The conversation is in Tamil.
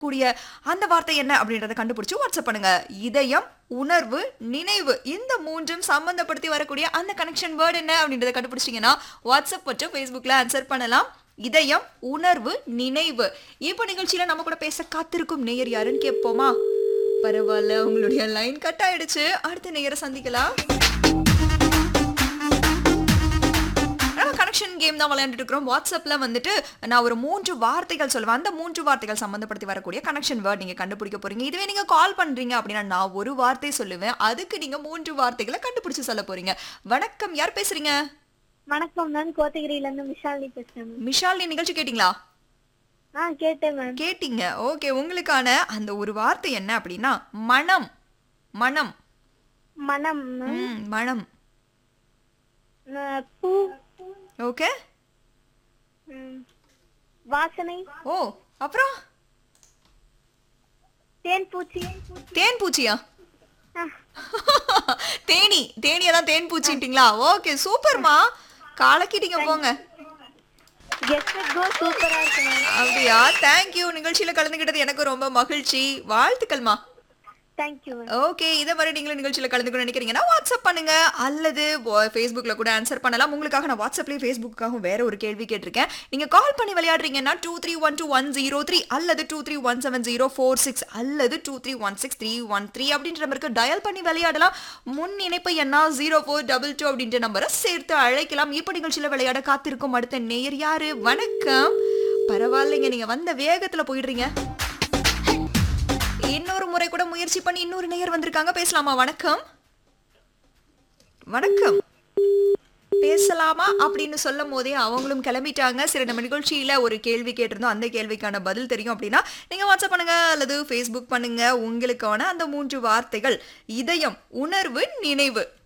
கூடிய அந்த வார்த்தை என்ன அப்படின்றத கண்டுபிடிச்சு வாட்ஸ்அப் பண்ணுங்க இதயம் உணர்வு நினைவு இந்த மூன்றும் சம்பந்தப்படுத்தி வரக்கூடிய அந்த கனெக்ஷன் வேர்டு என்ன அப்படின்றத கண்டுபிடிச்சிங்கன்னா வாட்ஸ்அப் மற்றும் ஃபேஸ்புக்கில் ஆன்சர் பண்ணலாம் இதயம் உணர்வு நினைவு இப்போ நிகழ்ச்சியில நம்ம கூட பேச காத்திருக்கும் நேயர் யாருன்னு கேட்போமா பரவாயில்ல உங்களுடைய லைன் கட் ஆயிடுச்சு அடுத்த நேயரை சந்திக்கலாம் நம்ம கனெக்ஷன் கேம் தான் விளையாண்டுட்டு இருக்கிறோம் வாட்ஸ்அப்ல வந்துட்டு நான் ஒரு மூன்று வார்த்தைகள் சொல்லுவேன் அந்த மூன்று வார்த்தைகள் சம்பந்தப்படுத்தி வரக்கூடிய கனெக்ஷன் வேர்ட் நீங்க கண்டுபிடிக்க போறீங்க இதுவே நீங்க கால் பண்றீங்க அப்படின்னா நான் ஒரு வார்த்தை சொல்லுவேன் அதுக்கு நீங்க மூன்று வார்த்தைகளை கண்டுபிடிச்சு சொல்ல போறீங்க வணக்கம் யார் பேசுறீங்க வணக்கம் நான் கோத்தகிரியில இருந்து விஷாலினி பேசுறேன் மேம் மிஷாலினி நிகழ்ச்சி கேட்டிங்களா ஆ கேட்டேன் மேம் கேட்டிங்க ஓகே உங்களுக்கான அந்த ஒரு வார்த்தை என்ன அப்படின்னா மனம் மனம் மனம் மேம். ம், மனம் அஹ், பூ ஓகே ம், வாசனை ஓ அப்புறம் தேன் பூச்சி தேன் பூச்சியா ஆ, தேனி தேனியா தான் தேன் பூச்சிட்டீங்களா ஓகே சூப்பர்மா காலக்கிட்டீங்க போங்க கெஸ்ட் கோ சூப்பரா இருக்கு மேம் அப்படியா தேங்க்யூ நிகழ்ச்சியில கலந்துக்கிட்டது எனக்கு ரொம்ப மகிழ்ச்சி வாழ்த்துக்கள்மா தேங்க்யூ மேம் ஓகே இதை மாதிரி நீங்களும் நிகழ்ச்சியில் கலந்துக்கணும்னு நினைக்கிறீங்கன்னா வாட்ஸ்அப் பண்ணுங்க அல்லது ஃபேஸ்புக்கில் கூட ஆன்சர் பண்ணலாம் உங்களுக்காக நான் வாட்ஸ்அப்லேயும் ஃபேஸ்புக்காகவும் வேற ஒரு கேள்வி கேட்டிருக்கேன் நீங்க கால் பண்ணி விளையாடுறீங்கன்னா two three one two one zero three அல்லது two three one seven zero four six அல்லது two three one six three one three அப்படின்ற நம்பருக்கு டயல் பண்ணி விளையாடலாம் முன் இணைப்பு என்ன ஜீரோ ஃபோர் டபுள் டூ அப்படின்ற நம்பரை சேர்த்து அழைக்கலாம் இப்போ நிகழ்ச்சியில் விளையாட காத்திருக்கும் அடுத்த நேயர் யாரு வணக்கம் பரவாயில்லைங்க நீங்க வந்த வேகத்துல போயிடுறீங்க இன்னொரு முறை கூட முயற்சி பண்ணி இன்னொரு நேயர் வந்திருக்காங்க பேசலாமா வணக்கம் வணக்கம் பேசலாமா அப்படின்னு சொல்லும் போதே அவங்களும் கிளம்பிட்டாங்க சரி நம்ம நிகழ்ச்சியில ஒரு கேள்வி கேட்டிருந்தோம் அந்த கேள்விக்கான பதில் தெரியும் அப்படின்னா நீங்க வாட்ஸ்அப் பண்ணுங்க அல்லது ஃபேஸ்புக் பண்ணுங்க உங்களுக்கான அந்த மூன்று வார்த்தைகள் இதயம் உணர்வு நினைவு